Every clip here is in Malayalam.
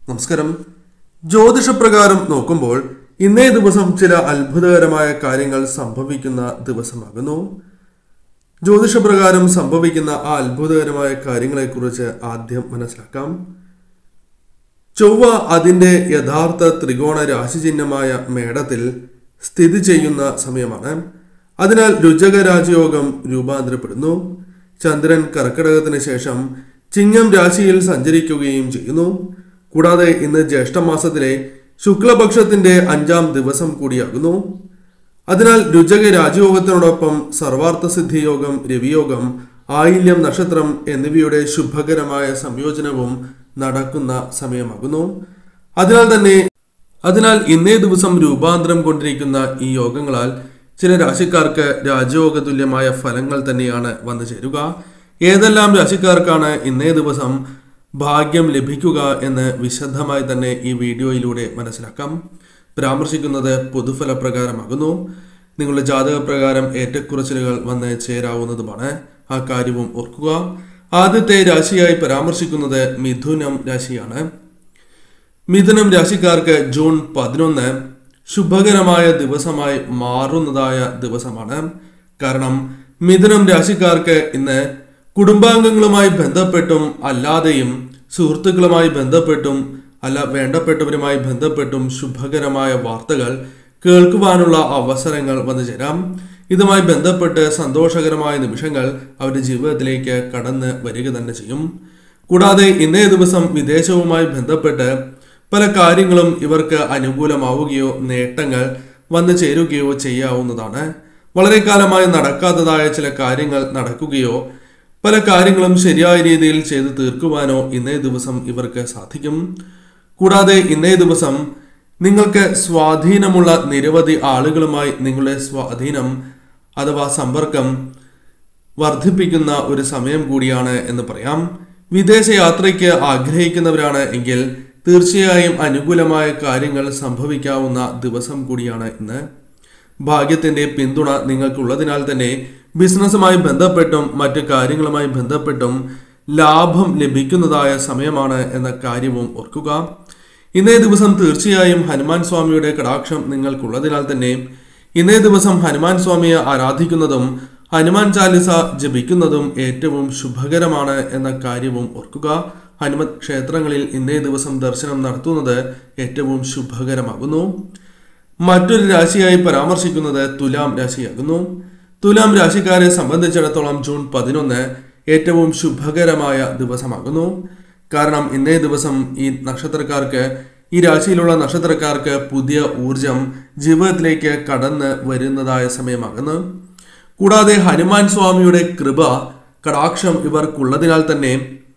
നമസ്കാരം ജ്യോതിഷപ്രകാരം നോക്കുമ്പോൾ ഇന്നേ ദിവസം ചില അത്ഭുതകരമായ കാര്യങ്ങൾ സംഭവിക്കുന്ന ദിവസമാകുന്നു ജ്യോതിഷപ്രകാരം സംഭവിക്കുന്ന ആ അത്ഭുതകരമായ കാര്യങ്ങളെക്കുറിച്ച് ആദ്യം മനസ്സിലാക്കാം ചൊവ്വ അതിൻ്റെ യഥാർത്ഥ ത്രികോണ രാശിചിഹ്നമായ മേടത്തിൽ സ്ഥിതി ചെയ്യുന്ന സമയമാണ് അതിനാൽ രുചക രാജയോഗം രൂപാന്തരപ്പെടുന്നു ചന്ദ്രൻ കർക്കിടകത്തിന് ശേഷം ചിങ്ങം രാശിയിൽ സഞ്ചരിക്കുകയും ചെയ്യുന്നു കൂടാതെ ഇന്ന് ജ്യേഷ്ഠമാസത്തിലെ ശുക്ലപക്ഷത്തിന്റെ അഞ്ചാം ദിവസം കൂടിയാകുന്നു അതിനാൽ രുചക രാജയോഗത്തിനോടൊപ്പം സർവാർത്ഥ സിദ്ധിയോഗം രവിയോഗം ആയില്യം നക്ഷത്രം എന്നിവയുടെ ശുഭകരമായ സംയോജനവും നടക്കുന്ന സമയമാകുന്നു അതിനാൽ തന്നെ അതിനാൽ ഇന്നേ ദിവസം രൂപാന്തരം കൊണ്ടിരിക്കുന്ന ഈ യോഗങ്ങളാൽ ചില രാശിക്കാർക്ക് രാജയോഗ തുല്യമായ ഫലങ്ങൾ തന്നെയാണ് വന്നു ചേരുക ഏതെല്ലാം രാശിക്കാർക്കാണ് ഇന്നേ ദിവസം ഭാഗ്യം ലഭിക്കുക എന്ന് വിശദമായി തന്നെ ഈ വീഡിയോയിലൂടെ മനസ്സിലാക്കാം പരാമർശിക്കുന്നത് പൊതുഫല പ്രകാരമാകുന്നു നിങ്ങളുടെ ജാതക പ്രകാരം ഏറ്റക്കുറച്ചിലുകൾ വന്ന് ചേരാവുന്നതുമാണ് ആ കാര്യവും ഓർക്കുക ആദ്യത്തെ രാശിയായി പരാമർശിക്കുന്നത് മിഥുനം രാശിയാണ് മിഥുനം രാശിക്കാർക്ക് ജൂൺ പതിനൊന്ന് ശുഭകരമായ ദിവസമായി മാറുന്നതായ ദിവസമാണ് കാരണം മിഥുനം രാശിക്കാർക്ക് ഇന്ന് കുടുംബാംഗങ്ങളുമായി ബന്ധപ്പെട്ടും അല്ലാതെയും സുഹൃത്തുക്കളുമായി ബന്ധപ്പെട്ടും അല്ല വേണ്ടപ്പെട്ടവരുമായി ബന്ധപ്പെട്ടും ശുഭകരമായ വാർത്തകൾ കേൾക്കുവാനുള്ള അവസരങ്ങൾ വന്നു ചേരാം ഇതുമായി ബന്ധപ്പെട്ട് സന്തോഷകരമായ നിമിഷങ്ങൾ അവരുടെ ജീവിതത്തിലേക്ക് കടന്ന് വരിക തന്നെ ചെയ്യും കൂടാതെ ഇന്നേ ദിവസം വിദേശവുമായി ബന്ധപ്പെട്ട് പല കാര്യങ്ങളും ഇവർക്ക് അനുകൂലമാവുകയോ നേട്ടങ്ങൾ വന്നു ചേരുകയോ ചെയ്യാവുന്നതാണ് വളരെ കാലമായി നടക്കാത്തതായ ചില കാര്യങ്ങൾ നടക്കുകയോ പല കാര്യങ്ങളും ശരിയായ രീതിയിൽ ചെയ്തു തീർക്കുവാനോ ഇന്നേ ദിവസം ഇവർക്ക് സാധിക്കും കൂടാതെ ഇന്നേ ദിവസം നിങ്ങൾക്ക് സ്വാധീനമുള്ള നിരവധി ആളുകളുമായി നിങ്ങളുടെ സ്വാധീനം അഥവാ സമ്പർക്കം വർദ്ധിപ്പിക്കുന്ന ഒരു സമയം കൂടിയാണ് എന്ന് പറയാം വിദേശ യാത്രയ്ക്ക് ആഗ്രഹിക്കുന്നവരാണ് എങ്കിൽ തീർച്ചയായും അനുകൂലമായ കാര്യങ്ങൾ സംഭവിക്കാവുന്ന ദിവസം കൂടിയാണ് ഇന്ന് ഭാഗ്യത്തിന്റെ പിന്തുണ നിങ്ങൾക്കുള്ളതിനാൽ തന്നെ ബിസിനസ്സുമായി ബന്ധപ്പെട്ടും മറ്റു കാര്യങ്ങളുമായി ബന്ധപ്പെട്ടും ലാഭം ലഭിക്കുന്നതായ സമയമാണ് എന്ന കാര്യവും ഓർക്കുക ഇന്നേ ദിവസം തീർച്ചയായും ഹനുമാൻ സ്വാമിയുടെ കടാക്ഷം നിങ്ങൾക്കുള്ളതിനാൽ തന്നെ ഇന്നേ ദിവസം ഹനുമാൻ സ്വാമിയെ ആരാധിക്കുന്നതും ഹനുമാൻ ചാലിസ ജപിക്കുന്നതും ഏറ്റവും ശുഭകരമാണ് എന്ന കാര്യവും ഓർക്കുക ഹനുമൻ ക്ഷേത്രങ്ങളിൽ ഇന്നേ ദിവസം ദർശനം നടത്തുന്നത് ഏറ്റവും ശുഭകരമാകുന്നു മറ്റൊരു രാശിയായി പരാമർശിക്കുന്നത് തുലാം രാശിയാകുന്നു തുലാം രാശിക്കാരെ സംബന്ധിച്ചിടത്തോളം ജൂൺ പതിനൊന്ന് ഏറ്റവും ശുഭകരമായ ദിവസമാകുന്നു കാരണം ഇന്നേ ദിവസം ഈ നക്ഷത്രക്കാർക്ക് ഈ രാശിയിലുള്ള നക്ഷത്രക്കാർക്ക് പുതിയ ഊർജം ജീവിതത്തിലേക്ക് കടന്ന് വരുന്നതായ സമയമാകുന്നു കൂടാതെ ഹനുമാൻ സ്വാമിയുടെ കൃപ കടാക്ഷം ഇവർക്കുള്ളതിനാൽ തന്നെ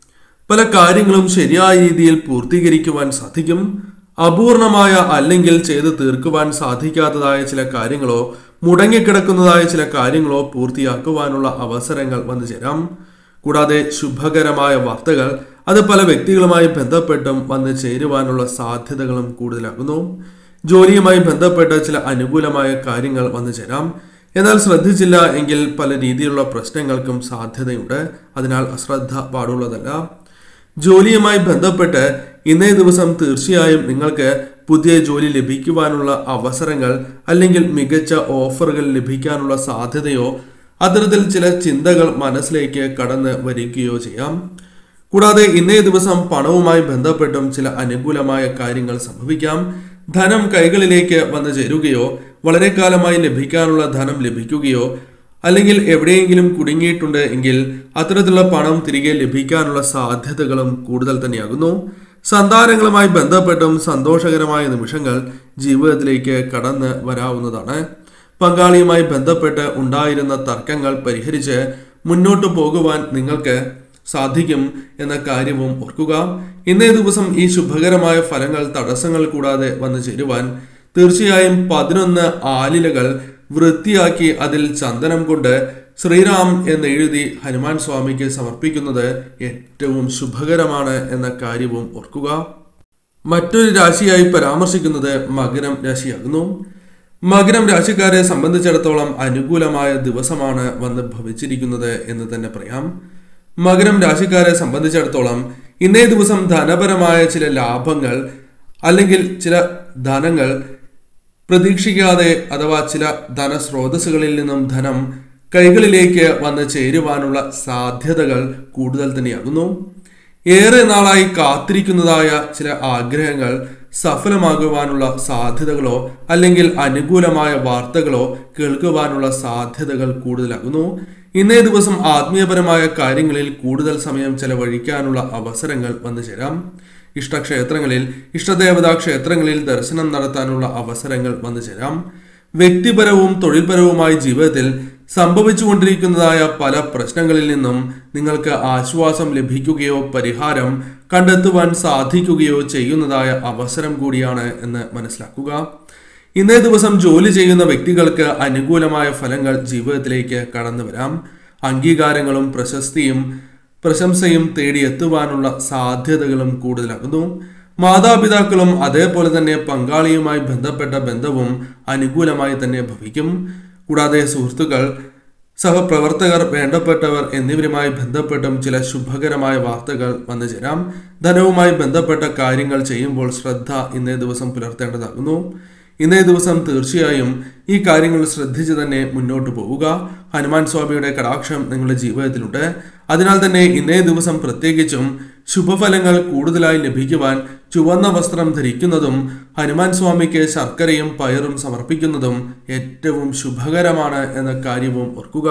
പല കാര്യങ്ങളും ശരിയായ രീതിയിൽ പൂർത്തീകരിക്കുവാൻ സാധിക്കും അപൂർണമായ അല്ലെങ്കിൽ ചെയ്തു തീർക്കുവാൻ സാധിക്കാത്തതായ ചില കാര്യങ്ങളോ മുടങ്ങിക്കിടക്കുന്നതായ ചില കാര്യങ്ങളോ പൂർത്തിയാക്കുവാനുള്ള അവസരങ്ങൾ വന്നു ചേരാം കൂടാതെ ശുഭകരമായ വാർത്തകൾ അത് പല വ്യക്തികളുമായി ബന്ധപ്പെട്ടും വന്ന് ചേരുവാനുള്ള സാധ്യതകളും കൂടുതലാകുന്നു ജോലിയുമായി ബന്ധപ്പെട്ട ചില അനുകൂലമായ കാര്യങ്ങൾ വന്നു ചേരാം എന്നാൽ ശ്രദ്ധിച്ചില്ല എങ്കിൽ പല രീതിയിലുള്ള പ്രശ്നങ്ങൾക്കും സാധ്യതയുണ്ട് അതിനാൽ അശ്രദ്ധ പാടുള്ളതല്ല ജോലിയുമായി ബന്ധപ്പെട്ട് ഇന്നേ ദിവസം തീർച്ചയായും നിങ്ങൾക്ക് പുതിയ ജോലി ലഭിക്കുവാനുള്ള അവസരങ്ങൾ അല്ലെങ്കിൽ മികച്ച ഓഫറുകൾ ലഭിക്കാനുള്ള സാധ്യതയോ അത്തരത്തിൽ ചില ചിന്തകൾ മനസ്സിലേക്ക് കടന്ന് വരികയോ ചെയ്യാം കൂടാതെ ഇന്നേ ദിവസം പണവുമായി ബന്ധപ്പെട്ടും ചില അനുകൂലമായ കാര്യങ്ങൾ സംഭവിക്കാം ധനം കൈകളിലേക്ക് വന്നു ചേരുകയോ വളരെ കാലമായി ലഭിക്കാനുള്ള ധനം ലഭിക്കുകയോ അല്ലെങ്കിൽ എവിടെയെങ്കിലും കുടുങ്ങിയിട്ടുണ്ട് എങ്കിൽ അത്തരത്തിലുള്ള പണം തിരികെ ലഭിക്കാനുള്ള സാധ്യതകളും കൂടുതൽ തന്നെയാകുന്നു സന്താനങ്ങളുമായി ബന്ധപ്പെട്ടും സന്തോഷകരമായ നിമിഷങ്ങൾ ജീവിതത്തിലേക്ക് കടന്ന് വരാവുന്നതാണ് പങ്കാളിയുമായി ബന്ധപ്പെട്ട് ഉണ്ടായിരുന്ന തർക്കങ്ങൾ പരിഹരിച്ച് മുന്നോട്ടു പോകുവാൻ നിങ്ങൾക്ക് സാധിക്കും എന്ന കാര്യവും ഓർക്കുക ഇന്നേ ദിവസം ഈ ശുഭകരമായ ഫലങ്ങൾ തടസ്സങ്ങൾ കൂടാതെ വന്നു ചേരുവാൻ തീർച്ചയായും പതിനൊന്ന് ആലിലകൾ വൃത്തിയാക്കി അതിൽ ചന്ദനം കൊണ്ട് ശ്രീറാം എന്ന് എഴുതി ഹനുമാൻ സ്വാമിക്ക് സമർപ്പിക്കുന്നത് ഏറ്റവും ശുഭകരമാണ് എന്ന കാര്യവും ഓർക്കുക മറ്റൊരു രാശിയായി പരാമർശിക്കുന്നത് മകരം രാശിയാകുന്നു മകരം രാശിക്കാരെ സംബന്ധിച്ചിടത്തോളം അനുകൂലമായ ദിവസമാണ് വന്ന് ഭവിച്ചിരിക്കുന്നത് എന്ന് തന്നെ പറയാം മകരം രാശിക്കാരെ സംബന്ധിച്ചിടത്തോളം ഇന്നേ ദിവസം ധനപരമായ ചില ലാഭങ്ങൾ അല്ലെങ്കിൽ ചില ധനങ്ങൾ പ്രതീക്ഷിക്കാതെ അഥവാ ചില ധനസ്രോതസ്സുകളിൽ നിന്നും ധനം കൈകളിലേക്ക് വന്ന് ചേരുവാനുള്ള സാധ്യതകൾ കൂടുതൽ തന്നെയാകുന്നു ഏറെ നാളായി കാത്തിരിക്കുന്നതായ ചില ആഗ്രഹങ്ങൾ സഫലമാകുവാനുള്ള സാധ്യതകളോ അല്ലെങ്കിൽ അനുകൂലമായ വാർത്തകളോ കേൾക്കുവാനുള്ള സാധ്യതകൾ കൂടുതലാകുന്നു ഇന്നേ ദിവസം ആത്മീയപരമായ കാര്യങ്ങളിൽ കൂടുതൽ സമയം ചെലവഴിക്കാനുള്ള അവസരങ്ങൾ വന്നു ചേരാം ഇഷ്ടക്ഷേത്രങ്ങളിൽ ഇഷ്ടദേവതാ ക്ഷേത്രങ്ങളിൽ ദർശനം നടത്താനുള്ള അവസരങ്ങൾ വന്നു ചേരാം വ്യക്തിപരവും തൊഴിൽപരവുമായ ജീവിതത്തിൽ സംഭവിച്ചുകൊണ്ടിരിക്കുന്നതായ പല പ്രശ്നങ്ങളിൽ നിന്നും നിങ്ങൾക്ക് ആശ്വാസം ലഭിക്കുകയോ പരിഹാരം കണ്ടെത്തുവാൻ സാധിക്കുകയോ ചെയ്യുന്നതായ അവസരം കൂടിയാണ് എന്ന് മനസ്സിലാക്കുക ഇന്നേ ദിവസം ജോലി ചെയ്യുന്ന വ്യക്തികൾക്ക് അനുകൂലമായ ഫലങ്ങൾ ജീവിതത്തിലേക്ക് കടന്നു വരാം അംഗീകാരങ്ങളും പ്രശസ്തിയും പ്രശംസയും തേടിയെത്തുവാനുള്ള സാധ്യതകളും കൂടുതലാകുന്നു മാതാപിതാക്കളും അതേപോലെ തന്നെ പങ്കാളിയുമായി ബന്ധപ്പെട്ട ബന്ധവും അനുകൂലമായി തന്നെ ഭവിക്കും കൂടാതെ സുഹൃത്തുക്കൾ സഹപ്രവർത്തകർ വേണ്ടപ്പെട്ടവർ എന്നിവരുമായി ബന്ധപ്പെട്ടും ചില ശുഭകരമായ വാർത്തകൾ വന്നു ചേരാം ധനവുമായി ബന്ധപ്പെട്ട കാര്യങ്ങൾ ചെയ്യുമ്പോൾ ശ്രദ്ധ ഇന്നേ ദിവസം പുലർത്തേണ്ടതാകുന്നു ഇന്നേ ദിവസം തീർച്ചയായും ഈ കാര്യങ്ങൾ ശ്രദ്ധിച്ച് തന്നെ മുന്നോട്ട് പോവുക ഹനുമാൻ സ്വാമിയുടെ കടാക്ഷം നിങ്ങളുടെ ജീവിതത്തിലുണ്ട് അതിനാൽ തന്നെ ഇന്നേ ദിവസം പ്രത്യേകിച്ചും ശുഭഫലങ്ങൾ കൂടുതലായി ലഭിക്കുവാൻ ചുവന്ന വസ്ത്രം ധരിക്കുന്നതും ഹനുമാൻ സ്വാമിക്ക് ശർക്കരയും പയറും സമർപ്പിക്കുന്നതും ഏറ്റവും ശുഭകരമാണ് എന്ന കാര്യവും ഓർക്കുക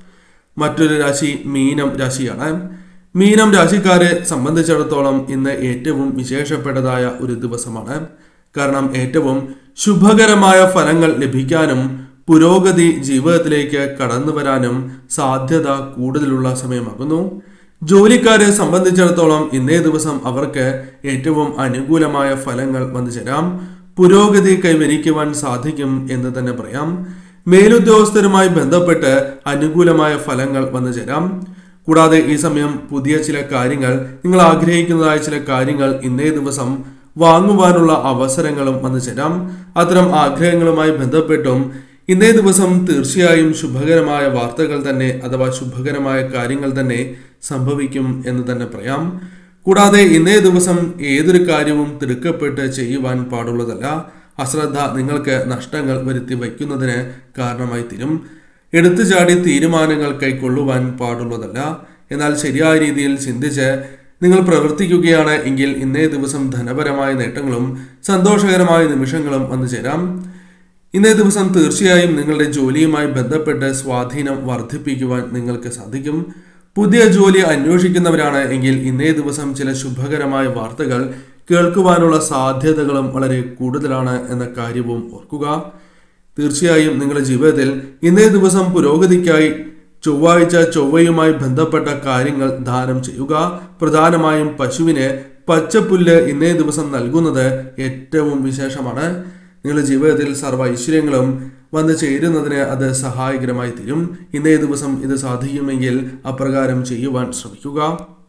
മറ്റൊരു രാശി മീനം രാശിയാണ് മീനം രാശിക്കാരെ സംബന്ധിച്ചിടത്തോളം ഇന്ന് ഏറ്റവും വിശേഷപ്പെട്ടതായ ഒരു ദിവസമാണ് കാരണം ഏറ്റവും ശുഭകരമായ ഫലങ്ങൾ ലഭിക്കാനും പുരോഗതി ജീവിതത്തിലേക്ക് കടന്നു വരാനും സാധ്യത കൂടുതലുള്ള സമയമാകുന്നു ജോലിക്കാരെ സംബന്ധിച്ചിടത്തോളം ഇന്നേ ദിവസം അവർക്ക് ഏറ്റവും അനുകൂലമായ ഫലങ്ങൾ വന്നു ചേരാം പുരോഗതി കൈവരിക്കുവാൻ സാധിക്കും എന്ന് തന്നെ പറയാം മേലുദ്യോഗസ്ഥരുമായി ബന്ധപ്പെട്ട് അനുകൂലമായ ഫലങ്ങൾ വന്നു ചേരാം കൂടാതെ ഈ സമയം പുതിയ ചില കാര്യങ്ങൾ നിങ്ങൾ ആഗ്രഹിക്കുന്നതായ ചില കാര്യങ്ങൾ ഇന്നേ ദിവസം വാങ്ങുവാനുള്ള അവസരങ്ങളും വന്നു ചേരാം അത്തരം ആഗ്രഹങ്ങളുമായി ബന്ധപ്പെട്ടും ഇന്നേ ദിവസം തീർച്ചയായും ശുഭകരമായ വാർത്തകൾ തന്നെ അഥവാ ശുഭകരമായ കാര്യങ്ങൾ തന്നെ സംഭവിക്കും എന്ന് തന്നെ പറയാം കൂടാതെ ഇന്നേ ദിവസം ഏതൊരു കാര്യവും തിടുക്കപ്പെട്ട് ചെയ്യുവാൻ പാടുള്ളതല്ല അശ്രദ്ധ നിങ്ങൾക്ക് നഷ്ടങ്ങൾ വരുത്തി വയ്ക്കുന്നതിന് കാരണമായി തീരും എടുത്തു ചാടി തീരുമാനങ്ങൾ കൈക്കൊള്ളുവാൻ പാടുള്ളതല്ല എന്നാൽ ശരിയായ രീതിയിൽ ചിന്തിച്ച് നിങ്ങൾ പ്രവർത്തിക്കുകയാണ് എങ്കിൽ ഇന്നേ ദിവസം ധനപരമായ നേട്ടങ്ങളും സന്തോഷകരമായ നിമിഷങ്ങളും വന്നു ചേരാം ഇന്നേ ദിവസം തീർച്ചയായും നിങ്ങളുടെ ജോലിയുമായി ബന്ധപ്പെട്ട് സ്വാധീനം വർദ്ധിപ്പിക്കുവാൻ നിങ്ങൾക്ക് സാധിക്കും പുതിയ ജോലി അന്വേഷിക്കുന്നവരാണ് എങ്കിൽ ഇന്നേ ദിവസം ചില ശുഭകരമായ വാർത്തകൾ കേൾക്കുവാനുള്ള സാധ്യതകളും വളരെ കൂടുതലാണ് എന്ന കാര്യവും ഓർക്കുക തീർച്ചയായും നിങ്ങളുടെ ജീവിതത്തിൽ ഇന്നേ ദിവസം പുരോഗതിക്കായി ചൊവ്വാഴ്ച ചൊവ്വയുമായി ബന്ധപ്പെട്ട കാര്യങ്ങൾ ദാനം ചെയ്യുക പ്രധാനമായും പശുവിന് പച്ചപ്പുല്ല് ഇന്നേ ദിവസം നൽകുന്നത് ഏറ്റവും വിശേഷമാണ് നിങ്ങളുടെ ജീവിതത്തിൽ സർവ്വ ഐശ്വര്യങ്ങളും വന്നു ചേരുന്നതിന് അത് സഹായകരമായി തീരും ഇന്നേ ദിവസം ഇത് സാധിക്കുമെങ്കിൽ അപ്രകാരം ചെയ്യുവാൻ ശ്രമിക്കുക